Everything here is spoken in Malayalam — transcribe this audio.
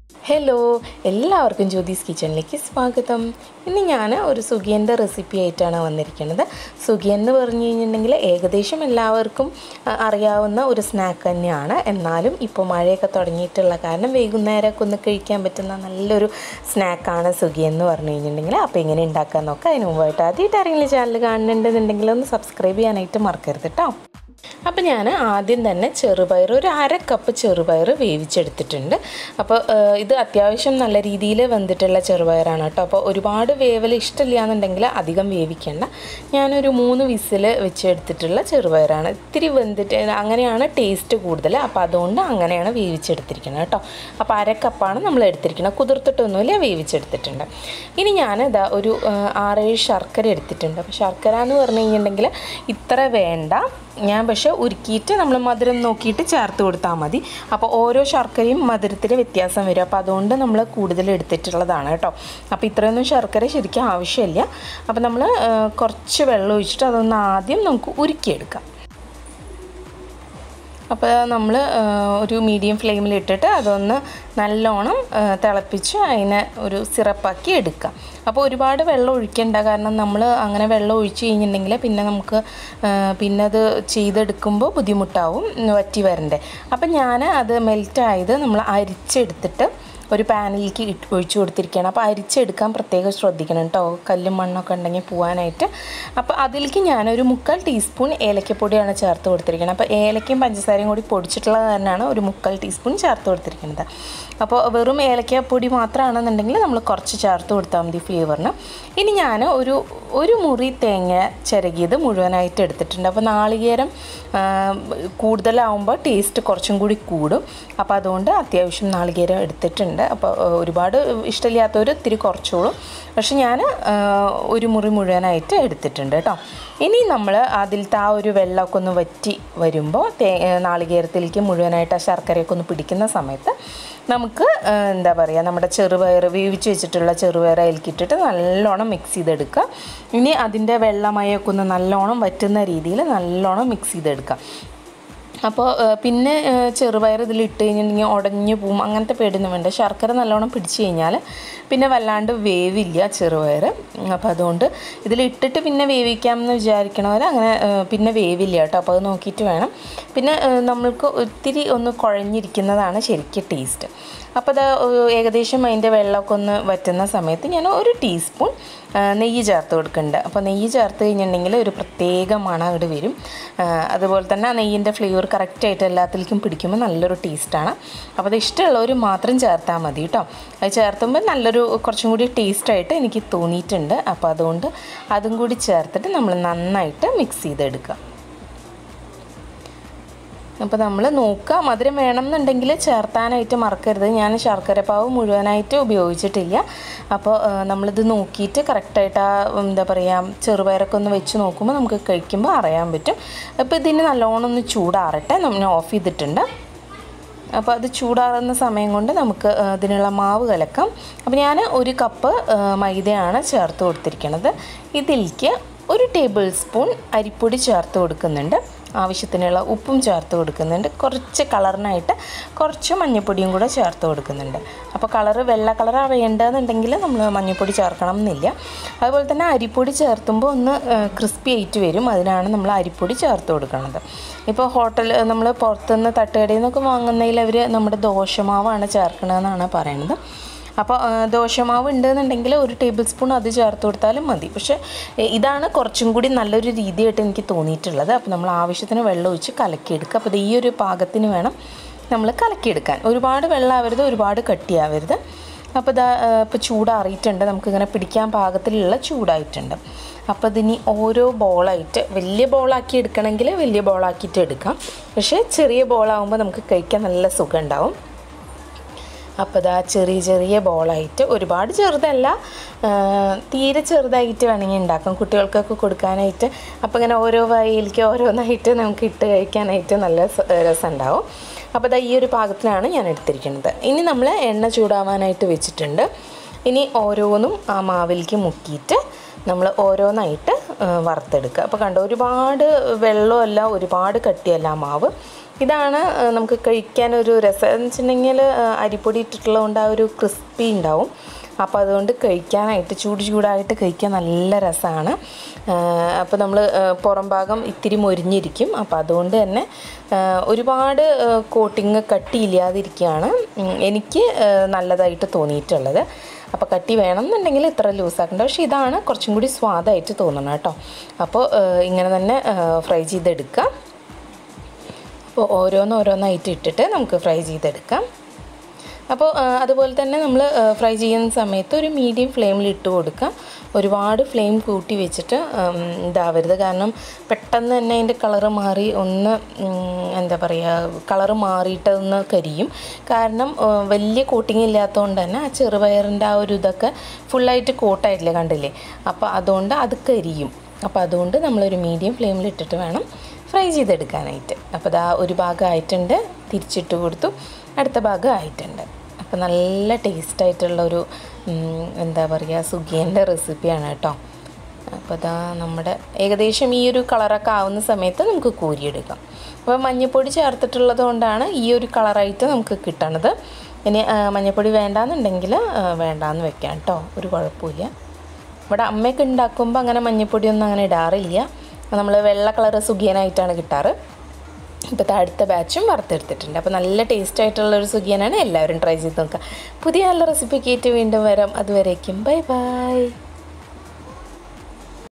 ഹലോ എല്ലാവർക്കും ജ്യോതിസ് കിച്ചണിലേക്ക് സ്വാഗതം ഇന്ന് ഞാൻ ഒരു സുഖിയൻ്റെ റെസിപ്പി ആയിട്ടാണ് വന്നിരിക്കുന്നത് സുഖിയൻ എന്ന് പറഞ്ഞു കഴിഞ്ഞിട്ടുണ്ടെങ്കിൽ ഏകദേശം എല്ലാവർക്കും ആ, അറിയാവുന്ന ഒരു സ്നാക്ക് തന്നെയാണ് എന്നാലും ഇപ്പോൾ മഴയൊക്കെ തുടങ്ങിയിട്ടുള്ള കാരണം വൈകുന്നേരമൊക്കെ ഒന്ന് കഴിക്കാൻ പറ്റുന്ന നല്ലൊരു സ്നാക്കാണ് സുഖിയൻ എന്ന് പറഞ്ഞു കഴിഞ്ഞിട്ടുണ്ടെങ്കിൽ അപ്പോൾ എങ്ങനെ ഉണ്ടാക്കാൻ നോക്കാം അതിന് മുമ്പായിട്ട് ആദ്യമായിട്ട് ആരെങ്കിലും ചാനൽ കാണുന്നുണ്ടെന്നുണ്ടെങ്കിൽ ഒന്ന് സബ്സ്ക്രൈബ് ചെയ്യാനായിട്ട് മറക്കരുത് കേട്ടോ അപ്പോൾ ഞാൻ ആദ്യം തന്നെ ചെറുപയർ ഒരു അര കപ്പ് ചെറുപയർ വേവിച്ചെടുത്തിട്ടുണ്ട് അപ്പോൾ ഏഹ്, ഇത് അത്യാവശ്യം നല്ല രീതിയിൽ വെന്തിട്ടുള്ള ചെറുപയറാണ് കേട്ടോ അപ്പോൾ ഒരുപാട് വേവൽ ഇഷ്ടമില്ല എന്നുണ്ടെങ്കിൽ അധികം വേവിക്കേണ്ട ഞാനൊരു മൂന്ന് വിസിൽ വെച്ചെടുത്തിട്ടുള്ള ചെറുപയറാണ് ഇത്തിരി വെന്തിട്ട് അങ്ങനെയാണ് ടേസ്റ്റ് കൂടുതൽ അപ്പോൾ അതുകൊണ്ട് അങ്ങനെയാണ് വേവിച്ചെടുത്തിരിക്കുന്നത് കേട്ടോ അപ്പോൾ അര കപ്പാണ് നമ്മൾ എടുത്തിരിക്കുന്നത് കുതിർത്തിട്ടൊന്നുമില്ല വേവിച്ചെടുത്തിട്ടുണ്ട് ഇനി ഞാൻ ഇതാ ഒരു ഏഹ്, ആറേഴ് ശർക്കര എടുത്തിട്ടുണ്ട് അപ്പോൾ ശർക്കര എന്ന് പറഞ്ഞു കഴിഞ്ഞിട്ടുണ്ടെങ്കിൽ ഇത്ര വേണ്ട ഞാൻ പക്ഷേ ഉരുക്കിയിട്ട് നമ്മൾ മധുരം നോക്കിയിട്ട് ചേർത്ത് കൊടുത്താൽ മതി അപ്പോൾ ഓരോ ശർക്കരയും മധുരത്തിൽ വ്യത്യാസം വരും അപ്പോൾ അതുകൊണ്ട് നമ്മൾ കൂടുതൽ എടുത്തിട്ടുള്ളതാണ് കേട്ടോ അപ്പോൾ ഇത്രയൊന്നും ശർക്കര ശരിക്കും ആവശ്യമില്ല അപ്പോൾ നമ്മൾ കുറച്ച് വെള്ളം ഒഴിച്ചിട്ട് അതൊന്ന് ആദ്യം നമുക്ക് ഉരുക്കിയെടുക്കാം അപ്പോൾ നമ്മൾ ഒരു മീഡിയം ഫ്ലെയിമിൽ ഇട്ടിട്ട് അതൊന്ന് നല്ലോണം ആ, തിളപ്പിച്ച് അതിനെ ഒരു സിറപ്പാക്കി എടുക്കാം അപ്പോൾ ഒരുപാട് വെള്ളം ഒഴിക്കേണ്ട കാരണം നമ്മൾ അങ്ങനെ വെള്ളം ഒഴിച്ച് കഴിഞ്ഞിട്ടുണ്ടെങ്കിൽ പിന്നെ നമുക്ക് ആ, പിന്നെ അത് ചെയ്തെടുക്കുമ്പോൾ ബുദ്ധിമുട്ടാവും വറ്റി വരണ്ടേ അപ്പം ഞാൻ അത് മെൽറ്റായത് നമ്മൾ അരിച്ചെടുത്തിട്ട് ഒരു പാനിലേക്ക് ഇട്ട് ഒഴിച്ചു കൊടുത്തിരിക്കുകയാണ് അപ്പോൾ അരിച്ചെടുക്കാൻ പ്രത്യേകം ശ്രദ്ധിക്കണം കേട്ടോ കല്ലും മണ്ണൊക്കെ ഉണ്ടെങ്കിൽ പോകാനായിട്ട് അപ്പോൾ അതിലേക്ക് ഞാനൊരു മുക്കാൽ ടീസ്പൂൺ ഏലക്കപ്പൊടിയാണ് ചേർത്ത് കൊടുത്തിരിക്കുന്നത് അപ്പോൾ ഏലക്കയും പഞ്ചസാരയും കൂടി പൊടിച്ചിട്ടുള്ളത് തന്നെയാണ് ഒരു മുക്കാൽ ടീസ്പൂൺ ചേർത്ത് കൊടുത്തിരിക്കുന്നത് അപ്പോൾ വെറും ഏലക്കപ്പൊടി മാത്രമാണെന്നുണ്ടെങ്കിൽ നമ്മൾ കുറച്ച് ചേർത്ത് കൊടുത്താൽ മതി ഫ്ലേവറിന് ഇനി ഞാൻ ഒരു ഒരു മുറി തേങ്ങ ചിരകിയത് മുഴുവനായിട്ട് എടുത്തിട്ടുണ്ട് അപ്പോൾ നാളികേരം ആ, കൂടുതലാവുമ്പോൾ ടേസ്റ്റ് കുറച്ചും കൂടി കൂടും അപ്പോൾ അതുകൊണ്ട് അത്യാവശ്യം നാളികേരം എടുത്തിട്ടുണ്ട് അപ്പോൾ ആ, ഒരുപാട് ഇഷ്ടമില്ലാത്തവർ ഇത്തിരി കുറച്ചോളും പക്ഷെ ഞാൻ ഒരു മുറി മുഴുവനായിട്ട് എടുത്തിട്ടുണ്ട് കേട്ടോ ഇനി നമ്മൾ അതിലത്തെ ആ ഒരു വെള്ളമൊക്കെ ഒന്ന് വറ്റി വരുമ്പോൾ തേ നാളികേരത്തിലേക്ക് മുഴുവനായിട്ട് ആ ശർക്കരയൊക്കെ ഒന്ന് പിടിക്കുന്ന സമയത്ത് നമുക്ക് ആ, എന്താ പറയുക നമ്മുടെ ചെറുപയർ വേവിച്ച് വെച്ചിട്ടുള്ള ചെറുപയർ അതിലേക്കിട്ടിട്ട് നല്ലോണം മിക്സ് ചെയ്തെടുക്കുക ഇനി അതിൻ്റെ വെള്ളമയൊക്കെ ഒന്ന് നല്ലോണം വറ്റുന്ന രീതിയിൽ നല്ലോണം മിക്സ് ചെയ്തെടുക്കുക അപ്പോൾ ഏഹ്, പിന്നെ ഏഹ്, ചെറുപയർ ഇതിൽ ഇട്ട് കഴിഞ്ഞിട്ടുണ്ടെങ്കിൽ ഉടഞ്ഞു പോവും അങ്ങനത്തെ പേടിയൊന്നും വേണ്ട ശർക്കര നല്ലോണം പിടിച്ച് കഴിഞ്ഞാൽ പിന്നെ വല്ലാണ്ട് വേവില്ല ചെറുപയർ അപ്പോൾ അതുകൊണ്ട് ഇതിൽ ഇട്ടിട്ട് പിന്നെ വേവിക്കാമെന്ന് വിചാരിക്കണവർ അങ്ങനെ ഏഹ്, പിന്നെ വേവില്ല കേട്ടോ അപ്പോൾ അത് നോക്കിയിട്ട് വേണം പിന്നെ ഏഹ്, നമ്മൾക്ക് ഒത്തിരി ഒന്ന് കുഴഞ്ഞിരിക്കുന്നതാണ് ശരിക്കും ടേസ്റ്റ് അപ്പോൾ അത് ഏകദേശം അതിൻ്റെ വെള്ളമൊക്കെ ഒന്ന് വറ്റുന്ന സമയത്ത് ഞാൻ ഒരു ടീസ്പൂൺ ആ, നെയ്യ് ചേർത്ത് കൊടുക്കുന്നുണ്ട് അപ്പോൾ നെയ്യ് ചേർത്ത് കഴിഞ്ഞിട്ടുണ്ടെങ്കിൽ ഒരു പ്രത്യേക മണം അങ്ങോട്ട് വരും ആ, അതുപോലെ തന്നെ ആ നെയ്യിൻ്റെ ഫ്ലേവർ കറക്റ്റായിട്ട് എല്ലാത്തിലേക്കും പിടിക്കുമ്പോൾ നല്ലൊരു ടേസ്റ്റാണ് അപ്പോൾ അത് ഇഷ്ടമുള്ളവർ മാത്രം ചേർത്താൽ മതി കേട്ടോ അത് ചേർത്തുമ്പോൾ നല്ലൊരു കുറച്ചും കൂടി ടേസ്റ്റായിട്ട് എനിക്ക് തോന്നിയിട്ടുണ്ട് അപ്പോൾ അതുകൊണ്ട് അതും കൂടി ചേർത്തിട്ട് നമ്മൾ നന്നായിട്ട് മിക്സ് ചെയ്തെടുക്കുക അപ്പോൾ നമ്മൾ നോക്കുക മധുരം വേണമെന്നുണ്ടെങ്കിൽ ചേർത്താനായിട്ട് മറക്കരുത് ഞാൻ ശർക്കരപ്പാവ് മുഴുവനായിട്ട് ഉപയോഗിച്ചിട്ടില്ല അപ്പോൾ ആ, നമ്മളിത് നോക്കിയിട്ട് കറക്റ്റായിട്ട് ആ എന്താ പറയുക ചെറുപയറൊക്കെ ഒന്ന് വെച്ച് നോക്കുമ്പോൾ നമുക്ക് കഴിക്കുമ്പോൾ അറിയാൻ പറ്റും അപ്പോൾ ഇതിന് നല്ലോണം ഒന്ന് ചൂടാറട്ടെ നമ്മൾ ഓഫ് ചെയ്തിട്ടുണ്ട് അപ്പോൾ അത് ചൂടാറുന്ന സമയം കൊണ്ട് നമുക്ക് ആ, ഇതിനുള്ള മാവ് കലക്കാം അപ്പോൾ ഞാൻ ഒരു കപ്പ് ആ, മൈദയാണ് ചേർത്ത് കൊടുത്തിരിക്കുന്നത് ഇതിലേക്ക് ഒരു ടേബിൾ സ്പൂൺ അരിപ്പൊടി ചേർത്ത് കൊടുക്കുന്നുണ്ട് ആവശ്യത്തിനുള്ള ഉപ്പും ചേർത്ത് കൊടുക്കുന്നുണ്ട് കുറച്ച് കളറിനായിട്ട് കുറച്ച് മഞ്ഞൾപ്പൊടിയും കൂടെ ചേർത്ത് കൊടുക്കുന്നുണ്ട് അപ്പോൾ കളറ് വെള്ള കളറാണ് വേണ്ടതെന്നുണ്ടെങ്കിൽ നമ്മൾ മഞ്ഞൾപ്പൊടി ചേർക്കണം എന്നില്ല അതുപോലെ തന്നെ അരിപ്പൊടി ചേർത്തുമ്പോൾ ഒന്ന് ക്രിസ്പി ആയിട്ട് വരും അതിനാണ് നമ്മൾ അരിപ്പൊടി ചേർത്ത് കൊടുക്കുന്നത് ഇപ്പോൾ ഹോട്ടൽ നമ്മൾ പുറത്തുനിന്ന് തട്ടുകടയിൽ നിന്നൊക്കെ വാങ്ങുന്നതിൽ അവർ നമ്മുടെ ദോശമാവാണ് ചേർക്കണമെന്നാണ് പറയണത് അപ്പോൾ ആ, ദോശമാവ് ഉണ്ടെന്നുണ്ടെങ്കിൽ ഒരു ടേബിൾ സ്പൂൺ അത് ചേർത്ത് കൊടുത്താലും മതി പക്ഷേ എ, ഇതാണ് കുറച്ചും കൂടി നല്ലൊരു രീതിയായിട്ട് എനിക്ക് തോന്നിയിട്ടുള്ളത് അപ്പോൾ നമ്മൾ ആവശ്യത്തിന് വെള്ളം ഒഴിച്ച് കലക്കിയെടുക്കുക അപ്പോൾ ഇത് ഈ ഒരു പാകത്തിന് വേണം നമ്മൾ കലക്കിയെടുക്കാൻ ഒരുപാട് വെള്ളമാവരുത് ഒരുപാട് കട്ടിയാവരുത് അപ്പോൾ ഇതാ ഇപ്പോൾ ചൂടാറിയിട്ടുണ്ട് നമുക്കിങ്ങനെ പിടിക്കാൻ പാകത്തിലുള്ള ചൂടായിട്ടുണ്ട് അപ്പോൾ ഇതിനി ഓരോ ബോളായിട്ട് വലിയ ബോളാക്കി എടുക്കണമെങ്കിൽ വലിയ ബോളാക്കിയിട്ട് എടുക്കാം പക്ഷേ ചെറിയ ബോളാകുമ്പോൾ നമുക്ക് കഴിക്കാൻ നല്ല സുഖം ഉണ്ടാവും അപ്പോൾ ഇതാ ചെറിയ ചെറിയ ബോളായിട്ട് ഒരുപാട് ചെറുതല്ല ആ, തീരെ ചെറുതായിട്ട് വേണമെങ്കിൽ ഉണ്ടാക്കാം കുട്ടികൾക്കൊക്കെ കൊടുക്കാനായിട്ട് അപ്പോൾ ഇങ്ങനെ ഓരോ വയലിലേക്ക് ഓരോന്നായിട്ട് നമുക്ക് ഇട്ട് കഴിക്കാനായിട്ട് നല്ല സ- രസമുണ്ടാവും അപ്പോൾ ഇതാ ഈ ഒരു പാകത്തിലാണ് ഞാൻ എടുത്തിരിക്കുന്നത് ഇനി നമ്മൾ എണ്ണ ചൂടാവാനായിട്ട് വെച്ചിട്ടുണ്ട് ഇനി ഓരോന്നും ആ മാവിലേക്ക് മുക്കിയിട്ട് നമ്മൾ ഓരോന്നായിട്ട് ആ, വറുത്തെടുക്കുക അപ്പോൾ കണ്ടോ ഒരുപാട് വെള്ളമല്ല ഒരുപാട് കട്ടിയല്ല ആ മാവ് ഇതാണ് ആ, നമുക്ക് കഴിക്കാനൊരു രസം എന്ന് വെച്ചിട്ടുണ്ടെങ്കിൽ ആ, അരിപ്പൊടി ഇട്ടിട്ടുള്ളതുകൊണ്ട് ആ ഒരു ക്രിസ്പി ഉണ്ടാവും അപ്പോൾ അതുകൊണ്ട് കഴിക്കാനായിട്ട് ചൂട് ചൂടായിട്ട് കഴിക്കാൻ നല്ല രസമാണ് അപ്പോൾ നമ്മൾ പുറം ഭാഗം ഇത്തിരി മൊരിഞ്ഞിരിക്കും അപ്പോൾ അതുകൊണ്ട് തന്നെ ആ, ഒരുപാട് കോട്ടിങ് കട്ടിയില്ലാതിരിക്കുകയാണ് ഉം, എനിക്ക് ആ, നല്ലതായിട്ട് തോന്നിയിട്ടുള്ളത് അപ്പോൾ കട്ടി വേണമെന്നുണ്ടെങ്കിൽ ഇത്ര ലൂസാക്കണ്ട പക്ഷേ ഇതാണ് കുറച്ചും കൂടി സ്വാദായിട്ട് തോന്നണം കേട്ടോ അപ്പോൾ ആ, ഇങ്ങനെ തന്നെ ഫ്രൈ ചെയ്തെടുക്കാം അപ്പോൾ ഓരോന്ന് ഓരോന്നായിട്ട് ഇട്ടിട്ട് നമുക്ക് ഫ്രൈ ചെയ്തെടുക്കാം അപ്പോൾ ആ, അതുപോലെ തന്നെ നമ്മൾ ഫ്രൈ ചെയ്യുന്ന സമയത്ത് ഒരു മീഡിയം ഫ്ലെയിമിൽ ഇട്ട് കൊടുക്കുക ഒരുപാട് ഫ്ലെയിം കൂട്ടി വെച്ചിട്ട് ഉം, ഇതാവരുത് കാരണം പെട്ടെന്ന് തന്നെ അതിൻ്റെ കളറ് മാറി ഒന്ന് ഉം, എന്താ പറയുക കളറ് മാറിയിട്ട് ഒന്ന് കരിയും കാരണം ആ, വലിയ കോട്ടിങ് ഇല്ലാത്തതുകൊണ്ട് തന്നെ ആ ചെറുപയറിൻ്റെ ആ ഒരു ഇതൊക്കെ ഫുള്ളായിട്ട് കോട്ടായിട്ടില്ല കണ്ടില്ലേ അപ്പോൾ അതുകൊണ്ട് അത് കരിയും അപ്പോൾ അതുകൊണ്ട് നമ്മളൊരു മീഡിയം ഫ്ലെയിമിൽ ഇട്ടിട്ട് വേണം ഫ്രൈ ചെയ്തെടുക്കാനായിട്ട് അപ്പോൾ ഇതാ ഒരു ഭാഗം ആയിട്ടുണ്ട് തിരിച്ചിട്ട് കൊടുത്തു അടുത്ത ഭാഗം ആയിട്ടുണ്ട് അപ്പോൾ നല്ല ടേസ്റ്റ് ആയിട്ടുള്ളൊരു ഉം, എന്താ പറയുക സുഗിയൻ്റെ റെസിപ്പിയാണ് കേട്ടോ അപ്പോൾ ഇതാ നമ്മുടെ ഏകദേശം ഈ ഒരു കളറൊക്കെ ആവുന്ന സമയത്ത് നമുക്ക് കോരിയെടുക്കാം അപ്പോൾ മഞ്ഞൾപ്പൊടി ചേർത്തിട്ടുള്ളത് കൊണ്ടാണ് ഈ ഒരു കളറായിട്ട് നമുക്ക് കിട്ടണത് ഇനി ആ, മഞ്ഞൾപ്പൊടി വേണ്ടാന്നുണ്ടെങ്കിൽ ആ, വേണ്ടാന്ന് വെക്കാം കേട്ടോ ഒരു കുഴപ്പമില്ല ഇവിടെ അമ്മയൊക്കെ ഉണ്ടാക്കുമ്പോൾ അങ്ങനെ മഞ്ഞൾപ്പൊടിയൊന്നും അങ്ങനെ ഇടാറില്ല നമ്മൾ വെള്ള കളറ് സുഖിയനായിട്ടാണ് കിട്ടാറ് ഇപ്പോൾ അടുത്ത ബാച്ചും വറുത്തെടുത്തിട്ടുണ്ട് അപ്പോൾ നല്ല ടേസ്റ്റ് ആയിട്ടുള്ള ഒരു സുഖിയനാണ് എല്ലാവരും ട്രൈ ചെയ്ത് നോക്കുക പുതിയ നല്ല റെസിപ്പിക്ക് വീണ്ടും വരാം അതുവരേക്കും ബൈ ബൈ